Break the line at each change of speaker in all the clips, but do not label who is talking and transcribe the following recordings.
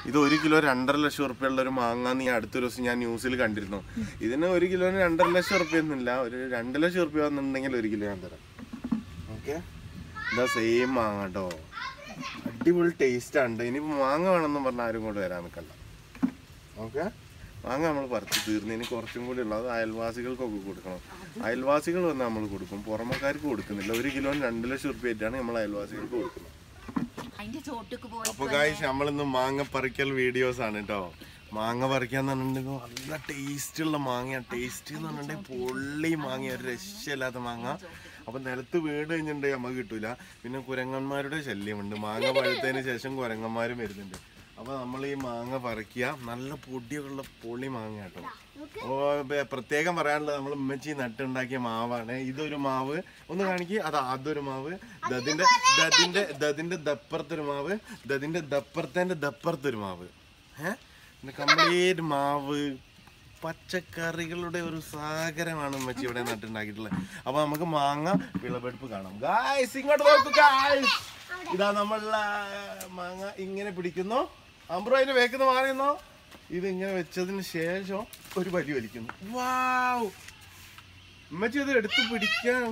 ഇത് ഒരു കിലോ രണ്ടര ലക്ഷം ഉറുപ്പ്യുള്ള ഒരു മാങ്ങ നീ അടുത്തൊരു ദിവസം ഞാൻ ന്യൂസിൽ കണ്ടിരുന്നു ഇതിന് ഒരു കിലോന് രണ്ടര ലക്ഷം ഉറുപ്പ്യ ഒന്നുമില്ല ഒരു രണ്ട് ലക്ഷം ഉറുപ്പ്യ വന്നിട്ടുണ്ടെങ്കിൽ ഒരു കിലോ ഞാൻ തരാം ഓക്കെ ഇതാ സെയിം മാങ്ങ കേട്ടോ അടിപൊളി ടേസ്റ്റ് ഉണ്ട് ഇനിയിപ്പോൾ മാങ്ങ വേണമെന്ന് പറഞ്ഞാൽ ആരും കൊണ്ട് വരാൻ നിൽക്കണ്ട ഓക്കെ മാങ്ങ നമ്മൾ പറിച്ച് തീർന്ന് ഇനി കുറച്ചും കൂടി ഉള്ളത് അയൽവാസികൾക്കൊക്കെ കൊടുക്കണം അയൽവാസികൾ വന്ന് നമ്മൾ കൊടുക്കും പുറമക്കാർക്ക് കൊടുക്കുന്നില്ല ഒരു കിലോന് രണ്ട് ലക്ഷം ഉറുപ്പ്യ ആയിട്ടാണ് നമ്മൾ അയൽവാസികൾക്ക് കൊടുക്കുന്നത്
അതിന്റെ ചോട്ടുക്ക് പോയി
അപ്പൊ ഗായ്സ് നമ്മളിന്ന് മാങ്ങ പറിക്കൽ വീഡിയോസ് ആണ് കേട്ടോ മാങ്ങ പറിക്കാന്ന് പറഞ്ഞിട്ടുണ്ടെങ്കിൽ നല്ല ടേസ്റ്റ് ഉള്ള മാങ്ങ ടേസ്റ്റ് എന്ന് പറഞ്ഞിട്ടുണ്ടെങ്കിൽ പൊള്ളി മാങ്ങ ഒരു രക്ഷയില്ലാത്ത മാങ്ങ അപ്പൊ നിലത്ത് വീട് കഴിഞ്ഞിട്ടുണ്ടെങ്കിൽ നമുക്ക് കിട്ടൂല പിന്നെ കുരങ്ങന്മാരുടെ ശല്യമുണ്ട് മാങ്ങ പഴുത്തതിന് ശേഷം കുരങ്ങന്മാരും വരുന്നുണ്ട് അപ്പൊ നമ്മൾ ഈ മാങ്ങ പറിക്കുക നല്ല പൊടിയുള്ള പൊളി മാങ്ങ കേട്ടോ ഓ ബെ- പ്രത്യേകം പറയാനുള്ളത് നമ്മൾ ഉമ്മച്ചി നട്ടുണ്ടാക്കിയ മാവാണ് ഇതൊരു മാവ് ഒന്ന് കാണിക്കുക അതാ അതൊരു മാവ് ദതിന്റെ ദതിന്റെ ദതിന്റെ ദപ്പുറത്തൊരു മാവ് ദതിന്റെ ദപ്പുറത്തേന്റെ ദപ്പുറത്തൊരു മാവ് ഏഹ് കംപ്ലീറ്റ് മാവ് പച്ചക്കറികളുടെ ഒരു സാഗരമാണ് ഉമ്മച്ചി ഇവിടെ നട്ടുണ്ടാക്കിയിട്ടുള്ളത് അപ്പൊ നമുക്ക് മാങ്ങ വിളവെടുപ്പ് കാണാം ഗായ്സ് ഇങ്ങോട്ട് നോക്കൂ ഗായ്സ് ഇതാ നമ്മളുടെ മാങ്ങ ഇങ്ങനെ പിടിക്കുന്നു അമ്പ്രോ അതിന് വേക്കുന്ന മാറിയുന്നോ ഇത് ഇങ്ങനെ വെച്ചതിന് ശേഷം ഒരു വലി വലിക്കുന്നു വാവ് ഉമ്മച്ചി ഇത് എടുത്ത് പിടിക്കാൻ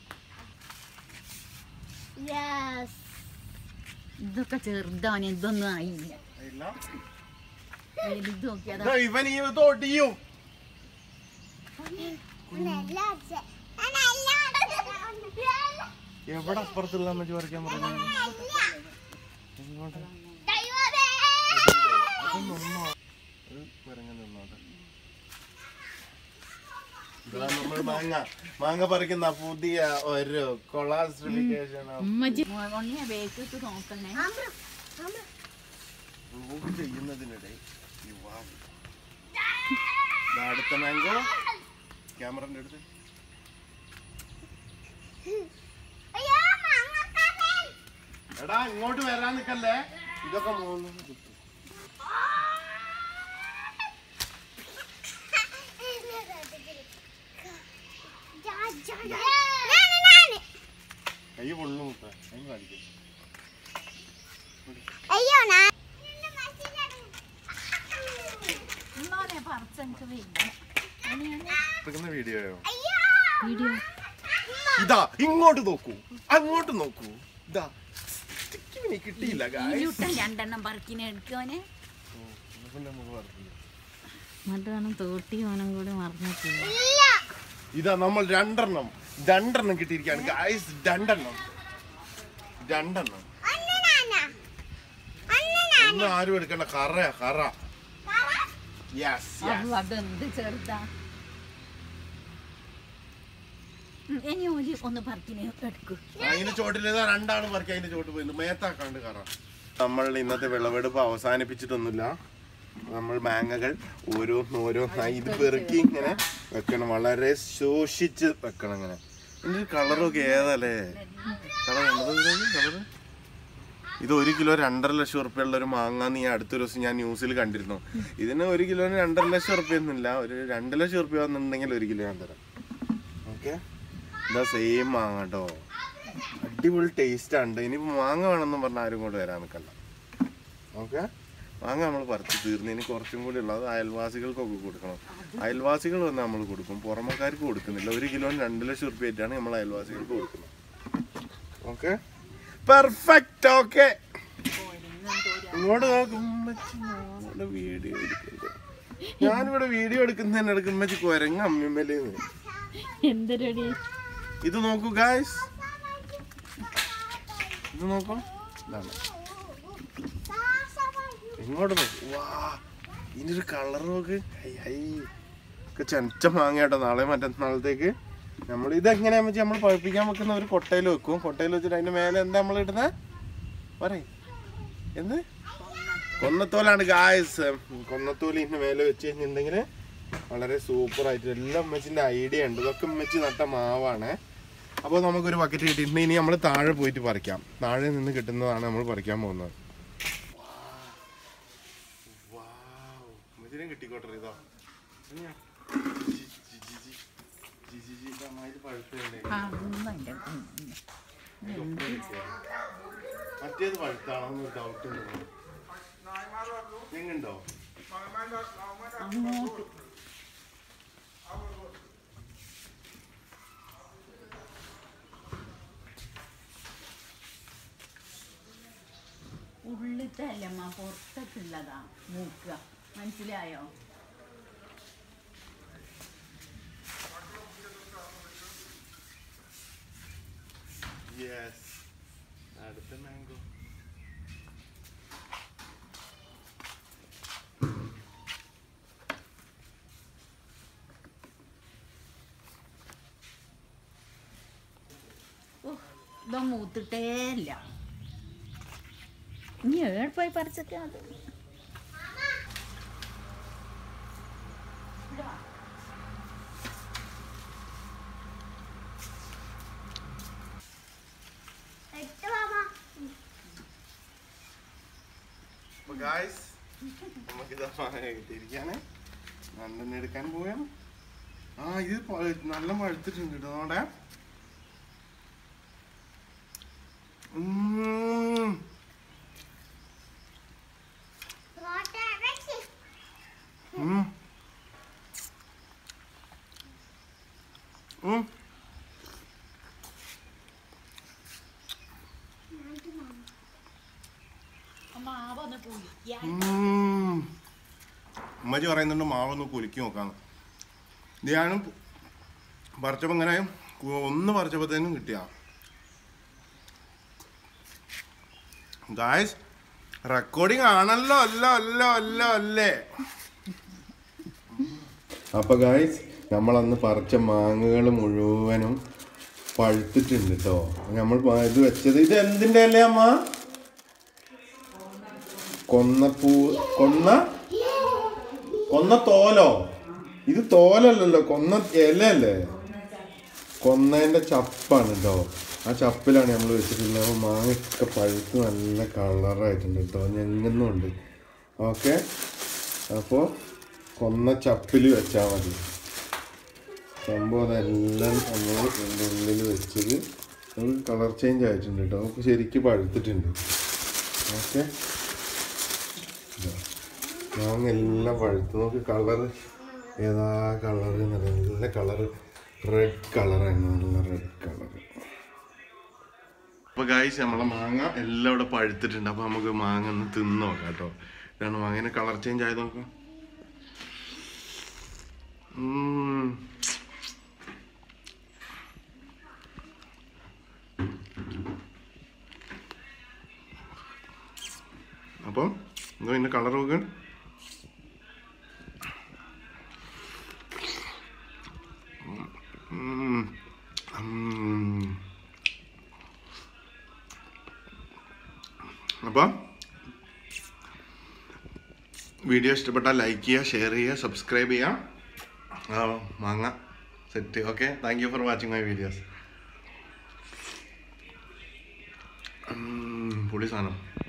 ഇതൊക്കെ ചെറുതാണ് ഇതൊന്നും ആയില്ല വലുത് നോക്കിയതാ
ദാ ഇവൻ ഈ തൊടിയും എവിടെ അപ്പുറത്തുള്ള അമ്മച്ചി പറിക്കാൻ പറഞ്ഞു നമ്മൾ മാങ്ങ മാങ്ങ പറിക്കുന്ന പുതിയ ഒരു കൊളാസ്ട്രിഫിക്കേഷൻ
ഉമ്മച്ചി ഉണ്ണിയെ ബേക്കിട്ട് നോക്കണേ
ചെയ്യുന്നതിനിടെ ഈ വാവ്. ദാ അടുത്ത മാംഗോ ക്യാമറന്റെ അടുത്ത് എടാ ഇങ്ങോട്ട് വരാൻ നിക്കല്ലേ ഇതൊക്കെ മൂന്ന് കിട്ടും കൈ പൊള്ളു മുട്ട കൈ കാണിക്കും
അയ്യോ ഞാൻ
ഇന്നാലെ പറിച്ച എനിക്ക് വയ്യ
എടുക്കുന്ന വീഡിയോയോ
വീഡിയോ
ഇതാ ഇങ്ങോട്ട് നോക്കൂ അങ്ങോട്ട് നോക്കൂ ഇതാ ഇവനെ കിട്ടിയില്ല guys.
ഇരുട്ട രണ്ടെണ്ണം പറിക്കിനെ എടുക്കുവനെ
ഓ, ഇവന്റെ മുഖം അറിയില്ല.
മറ്റാണ് തോട്ടി ഓനം കൂടി മറന്നിട്ട്
ഇല്ല
ഇതാ നമ്മൾ രണ്ടെണ്ണം രണ്ടെണ്ണം കിട്ടിയിരിക്കുകയാണ് ഗായ്സ് രണ്ടെണ്ണം രണ്ടെണ്ണം
അണ്ണനാണ് അണ്ണനാ
ഒന്നും ആരും എടുക്കണ്ട കറ കറ യെസ്
അതെന്ത് ചെറുതാ ഉം, ഇനി ഒരു ഒന്ന് പറിക്കിനെ എടുക്കൂ
അതിന്റെ ചോട്ടിൽ ഇതാ രണ്ടാണ് പറക്കി അതിന്റെ ചോട്ട് പോയി മേത്താക്കാണ്ട് കറ നമ്മൾ ഇന്നത്തെ വിളവെടുപ്പ് അവസാനിപ്പിച്ചിട്ടൊന്നുമില്ല നമ്മൾ മാങ്ങകൾ ഓരോന്ന് ഓരോന്നായി ഇത് പെറുക്കി ഇങ്ങനെ വെക്കണം വളരെ സൂക്ഷിച്ച് വെക്കണം ഇങ്ങനെ ഇതിന്റെ കളറൊക്കെ ഏതല്ലേ കളർ കളറ് ഇത് ഒരു കിലോ രണ്ടര ലക്ഷം ഉറുപ്പ്യുള്ള ഒരു മാങ്ങ നീ അടുത്തൊരു ദിവസം ഞാൻ ന്യൂസിൽ കണ്ടിരുന്നു ഇതിന് ഒരു കിലോന് രണ്ടര ലക്ഷം ഉറുപ്പ്യ ഒന്നുമില്ല ഒരു രണ്ട് ലക്ഷം ഉറുപ്പ്യ വന്നിട്ടുണ്ടെങ്കിൽ ഒരു കിലോ ഞാൻ തരാം ഓക്കെ ഇതാ സെയിം മാങ്ങ കേട്ടോ അടിപൊളി ടേസ്റ്റ് ഉണ്ട് ഇനിയിപ്പോൾ മാങ്ങ വേണമെന്ന് പറഞ്ഞാൽ ആരും കൊണ്ട് വരാൻ നിൽക്കണ്ട ഓക്കെ മാങ്ങ നമ്മൾ പറിച്ച് തീർന്ന് ഇനി കുറച്ചും കൂടി ഉള്ളത് അയൽവാസികൾക്കൊക്കെ കൊടുക്കണം അയൽവാസികൾ വന്ന് നമ്മൾ കൊടുക്കും പുറമക്കാർക്ക് കൊടുക്കുന്നില്ല ഒരു കിലോന് രണ്ട് ലക്ഷം ഉറുപ്പ്യ ആയിട്ടാണ് നമ്മൾ അയൽവാസികൾക്ക് കൊടുക്കുന്നത് ഓക്കെ പെർഫെക്റ്റ് ഓക്കെ ഇങ്ങോട്ട് നോക്കും ഞാനിവിടെ വീഡിയോ എടുക്കുന്നത് ഞാനിവിടെ വീഡിയോ എടുക്കുന്നതിന് എടുക്കും ഉമ്മച്ചി കുരങ്ങ അമ്മിമ്മലേന്ന്
എന്തൊരടി
ഇത് നോക്കൂ ഗായ്സ് ഇത് നോക്കൂ ഇതാണ് ഇങ്ങോട്ട് നോക്കൂ വാ ഇതിന്റെ ഒരു കളർ നോക്ക് ഹൈ ഹൈ ഒക്കെ ചെനച്ച മാങ്ങ കേട്ടോ നാളെ മറ്റന്നാളത്തേക്ക് നമ്മൾ ഇതെങ്ങനെയാ വെച്ചാൽ നമ്മൾ പഴുപ്പിക്കാൻ വെക്കുന്ന ഒരു കൊട്ടയിൽ വെക്കും കൊട്ടയിൽ വെച്ചിട്ട് അതിന്റെ മേലെ എന്താ നമ്മൾ ഇടുന്നത് പറയും എന്ത് കൊന്നത്തോലാണ് ഗായ്സ് കൊന്നത്തോല് ഇതിന്റെ മേലെ വെച്ച് കഴിഞ്ഞിട്ടുണ്ടെങ്കിൽ വളരെ സൂപ്പർ ആയിട്ട് എല്ലാം ഉമ്മച്ചിന്റെ ഐഡിയ ഉണ്ട് ഇതൊക്കെ ഉമ്മച്ചി നട്ട മാവാണ് അപ്പോൾ നമുക്കൊരു ബക്കറ്റ് കിട്ടിയിട്ടുണ്ട് ഇനി നമ്മൾ താഴെ പോയിട്ട് പറിക്കാം താഴെ നിന്ന് കിട്ടുന്നതാണ് നമ്മൾ പറിക്കാൻ പോകുന്നത് ഉമ്മച്ചിനെ കിട്ടിക്കോട്ടെ ഇതോ ഇനിയാ? ജി, ജി, ജി, ജി. ജി, ജി, ജി, ഇത് നന്നായിട്ട് പഴുത്തതല്ലേ? മറ്റേത് പഴുത്താണോ എന്ന് ഡൗട്ട് ഉണ്ട് എങ്ങുണ്ടോ
അങ്ങോട്ട് ഉള്ളിത്തെ അല്ലമ്മ പുറത്തേക്കുള്ളതാ മൂക്കുക മനസ്സിലായോ
യെസ് അടുത്ത മാംഗോ
ഉഹ്, ഇതൊ മൂത്തിട്ടേ ഇല്ല ഇനി ഏഴ് പോയി പറിച്ചിട്ട് അത്
എട്ട് മാമ
അപ്പൊ ഗായ്സ് നമുക്കിതാ തിരിക്കാണ് രണ്ടെണ്ണം എടുക്കാൻ പോവാണ് ആ ഇത് പ- നല്ല പഴുത്തിട്ടുണ്ട് കേട്ടോ നോടെ ഉം.
വാട്ടർ വെച്ച്
ഉം. ഉം.
മാവൊന്ന് പുളിക്കാൻ
ഉം. ഉമ്മച്ചി പറയുന്നുണ്ട് മാവൊന്ന് കുലുക്കി നോക്കാന്ന് ഇത് ഞാനും പറിച്ചപ്പോ ഇങ്ങനെ കു- ഒന്ന് പറിച്ചപ്പോഴത്തേനും കിട്ടിയ ഗായ്സ് റെക്കോർഡിംഗ് ആണല്ലോ അല്ലോ അല്ലോ അല്ലോ അല്ലേ അപ്പൊ ഗായ്സ് നമ്മൾ അന്ന് പറിച്ച മാങ്ങകൾ മുഴുവനും പഴുത്തിട്ടുണ്ട് കേട്ടോ നമ്മൾ ഇത് വെച്ചത് ഇത് എന്തിന്റെ അല്ലേ അമ്മ കൊന്നപ്പൂ കൊന്ന കൊന്ന തോലോ ഇത് തോലല്ലല്ലോ കൊന്ന ഇലയല്ലേ കൊന്നതിന്റെ ചപ്പാണ് കേട്ടോ ആ ചപ്പിലാണ് നമ്മൾ വെച്ചിട്ടുള്ളത് അപ്പോൾ മാങ്ങയൊക്കെ പഴുത്ത് നല്ല കളറായിട്ടുണ്ട് കേട്ടോ ഞെങ്ങുന്നുണ്ട് ഓക്കെ അപ്പോൾ കൊന്ന ചപ്പിൽ വെച്ചാൽ മതി സംഭവം അതെല്ലാം നമ്മൾ ഇതിൻ്റെ ഉള്ളിൽ വെച്ചത് നമുക്ക് കളർ ചേഞ്ച് ആയിട്ടുണ്ട് കേട്ടോ നമുക്ക് ശരിക്കും പഴുത്തിട്ടുണ്ട് ഓക്കെ മാങ്ങ എല്ലാം പഴുത്ത് നോക്ക് കളർ ഏതാ കളർ നല്ല കളർ റെഡ് കളറാണ് നല്ല റെഡ് കളർ അപ്പൊ ഗായ്സ് നമ്മളെ മാങ്ങ എല്ലാം ഇവിടെ പഴുത്തിട്ടുണ്ട് അപ്പൊ നമുക്ക് മാങ്ങ ഒന്ന് തിന്ന് നോക്കാം കേട്ടോ ഇതാണ് മാങ്ങനെ കളർ ചേഞ്ച് ആയത് നോക്കാം ഉം. അപ്പം എന്തോ ഇതിന്റെ കളർ നോക്കാൻ ഉം. ഉം. അപ്പം വീഡിയോ ഇഷ്ടപ്പെട്ടാൽ ലൈക്ക് ചെയ്യുക ഷെയർ ചെയ്യുക സബ്സ്ക്രൈബ് ചെയ്യുക ആ, മാങ്ങ set okay thank you for watching my videos പുളി സാധനം